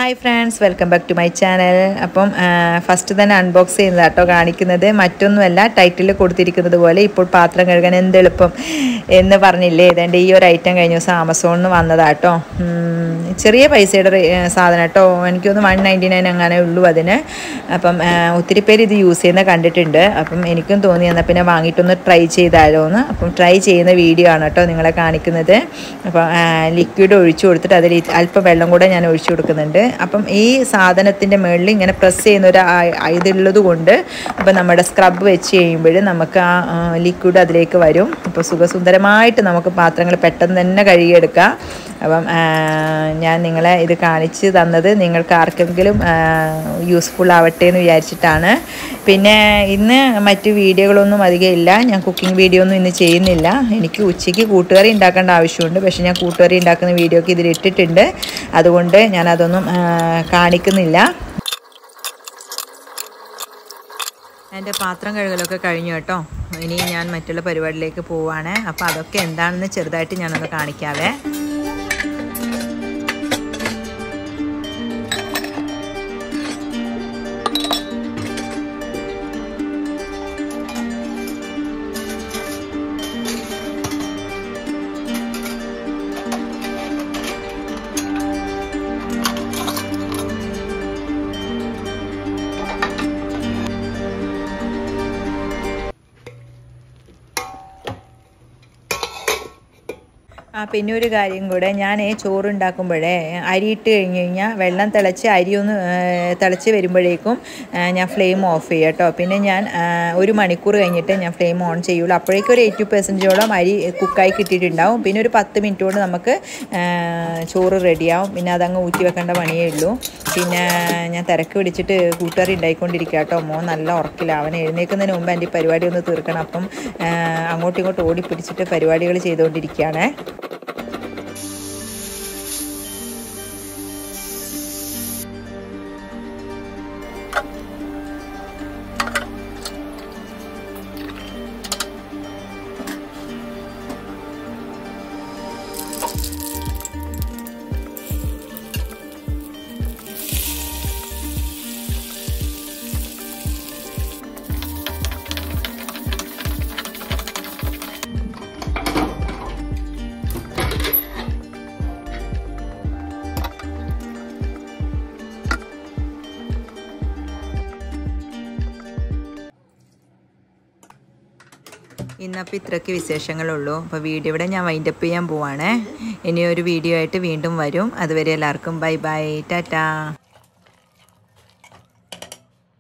hi friends welcome back to my channel അപ്പം first തന്നെ unbox ചെയ്യുന്നത് കേട്ടോ കാണിക്കുന്നത് മറ്റൊന്നുമല്ല ടൈറ്റിൽ കൊടുത്തിരിക്കുന്നത് പോലെ ഇപ്പോൾ പാത്രം കഴുകാൻ എന്ത് എളുപ്പം എന്ന് പറഞ്ഞില്ലേ ഇതെൻ്റെ ഈ ഒരു ഐറ്റം കഴിഞ്ഞ ദിവസം ആമസോണിൽ നിന്ന് വന്നതാട്ടോ ഉം, ചെറിയ പൈസയുടെ റേ- ഏ, സാധനം കേട്ടോ എനിക്കൊന്ന് വൺ നയൻറ്റി നയൻ അങ്ങനെ ഉള്ളൂ അതിന് അപ്പം ആ, ഒത്തിരി പേര് ഇത് യൂസ് ചെയ്യുന്ന കണ്ടിട്ടുണ്ട് അപ്പം എനിക്കും തോന്നി എന്നാൽ പിന്നെ വാങ്ങിയിട്ടൊന്ന് ട്രൈ ചെയ്താലോ എന്ന് അപ്പം ട്രൈ ചെയ്യുന്ന വീഡിയോ ആണ് കേട്ടോ നിങ്ങളെ കാണിക്കുന്നത് അപ്പം ലിക്വിഡ് ഒഴിച്ചു കൊടുത്തിട്ട് അതിൽ ഇ- അല്പം വെള്ളം കൂടെ ഞാൻ ഒഴിച്ചു കൊടുക്കുന്നുണ്ട് അപ്പം ഈ സാധനത്തിൻ്റെ മുകളിൽ ഇങ്ങനെ പ്രസ് ചെയ്യുന്ന ഒരു ആ- ഇതുള്ളത് കൊണ്ട് അപ്പം നമ്മുടെ സ്ക്രബ് വെച്ച് കഴിയുമ്പോൾ നമുക്ക് ആ ലിക്വിഡ് അതിലേക്ക് വരും അപ്പോൾ സുഖസുന്ദരമായിട്ട് നമുക്ക് പാത്രങ്ങൾ പെട്ടെന്ന് തന്നെ കഴുകിയെടുക്കാം അപ്പം ആ, ഞാൻ നിങ്ങളെ ഇത് കാണിച്ച് തന്നത് നിങ്ങൾക്ക് ആർക്കെങ്കിലും യൂസ്ഫുൾ ആവട്ടെ എന്ന് വിചാരിച്ചിട്ടാണ് പിന്നെ ഇന്ന് മറ്റു വീഡിയോകളൊന്നും അധികം ഇല്ല ഞാൻ കുക്കിംഗ് വീഡിയോ ഒന്നും ഇന്ന് ചെയ്യുന്നില്ല എനിക്ക് ഉച്ചയ്ക്ക് കൂട്ടുകറി ഉണ്ടാക്കേണ്ട ആവശ്യമുണ്ട് പക്ഷേ ഞാൻ കൂട്ടുകറി ഉണ്ടാക്കുന്ന വീഡിയോ ഒക്കെ ഇതിൽ ഇട്ടിട്ടുണ്ട് അതുകൊണ്ട് ഞാൻ അതൊന്നും ആ, കാണിക്കുന്നില്ല എൻ്റെ പാത്രം കഴുകലൊക്കെ കഴിഞ്ഞു കേട്ടോ ഇനി ഞാൻ മറ്റുള്ള പരിപാടിയിലേക്ക് പോവാണ് അപ്പോൾ അതൊക്കെ എന്താണെന്ന് ചെറുതായിട്ട് ഞാനൊന്ന് കാണിക്കാവേ ആ പിന്നെ ഒരു കാര്യം കൂടെ ഞാൻ ചോറുണ്ടാക്കുമ്പോഴേ അരി ഇട്ട് കഴിഞ്ഞ് കഴിഞ്ഞാൽ വെള്ളം തിളച്ച് അരി ഒന്ന് ഏ, തിളച്ച് വരുമ്പോഴേക്കും ഏ, ഞാൻ ഫ്ലെയിം ഓഫ് ചെയ്യും കേട്ടോ പിന്നെ ഞാൻ ആ, ഒരു മണിക്കൂർ കഴിഞ്ഞിട്ട് ഞാൻ ഫ്ലെയിം ഓൺ ചെയ്യുള്ളൂ അപ്പോഴേക്കും ഒരു എയ്റ്റി പെർസെൻറ്റോളം അരി കുക്കായി കിട്ടിയിട്ടുണ്ടാവും പിന്നെ ഒരു പത്ത് മിനിറ്റ് കൊണ്ട് നമുക്ക് ആ, ചോറ് റെഡിയാവും പിന്നെ അതങ്ങ് ഊറ്റി വെക്കേണ്ട പണിയേ ഉള്ളൂ പിന്നെ ഞാൻ തിരക്ക് പിടിച്ചിട്ട് കൂട്ടുകാരി ഉണ്ടായിക്കൊണ്ടിരിക്കുക കേട്ടോ മോൻ നല്ല ഉറക്കില്ല അവൻ എഴുന്നേൽക്കുന്നതിന് മുമ്പ് എൻ്റെ ഈ പരിപാടി ഒന്ന് തീർക്കണം അപ്പം ആ, അങ്ങോട്ടും ഇങ്ങോട്ടും ഓടി പിടിച്ചിട്ട് പരിപാടികൾ ചെയ്തുകൊണ്ടിരിക്കുകയാണേ ഇന്നപ്പോൾ ഇത്രയ്ക്ക് വിശേഷങ്ങളുള്ളൂ അപ്പോൾ വീഡിയോ ഇവിടെ ഞാൻ വൈൻഡപ്പ് ചെയ്യാൻ പോവാണ് ഇനി ഒരു വീഡിയോ ആയിട്ട് വീണ്ടും വരും അതുവരെ എല്ലാവർക്കും ബൈ ബൈ ടാറ്റാ